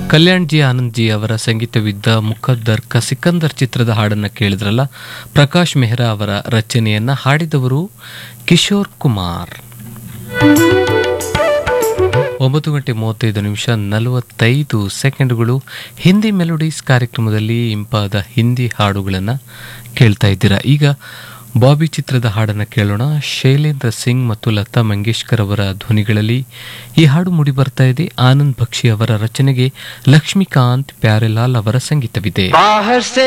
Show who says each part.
Speaker 1: Kalyan G Anand G ಅವರ ಸಂಗೀತವಿದ್ದ ಮುಖದ್ದರ್ ಕ ಸಿಕಂದರ್ ಚಿತ್ರದ ಹಾಡನ್ನ ಕೇಳಿದ್ರಲ್ಲ ಪ್ರಕಾಶ್ ಮೆಹ್ರಾ ಅವರ ರಚನೆಯನ್ನ ಹಾಡಿದವರು ಕಿಶೋರ್ ಕುಮಾರ್ ಒಂಬತ್ತು ಗಂಟೆ ಮೂವತ್ತೈದು ನಿಮಿಷ ನಲವತ್ತೈದು ಸೆಕೆಂಡ್ಗಳು ಹಿಂದಿ ಮೆಲೋಡೀಸ್ ಕಾರ್ಯಕ್ರಮದಲ್ಲಿ ಇಂಪಾದ ಹಿಂದಿ ಹಾಡುಗಳನ್ನು ಕೇಳ್ತಾ ಇದ್ದೀರಾ ಈಗ ಬಾಬಿ ಚಿತ್ರದ ಹಾಡನ್ನು ಕೇಳೋಣ ಶೈಲೇಂದ್ರ ಸಿಂಗ್ ಮತ್ತು ಲತಾ ಮಂಗೇಶ್ಕರ್ ಅವರ ಧ್ವನಿಗಳಲ್ಲಿ ಈ ಹಾಡು ಮೂಡಿ ಬರ್ತಾ ಇದೆ ಆನಂದ್ ಬಕ್ಷಿ ಅವರ ರಚನೆಗೆ ಲಕ್ಷ್ಮೀಕಾಂತ್ ಪ್ಯಾರೆಲಾಲ್ ಅವರ ಸಂಗೀತವಿದೆ
Speaker 2: बाहर से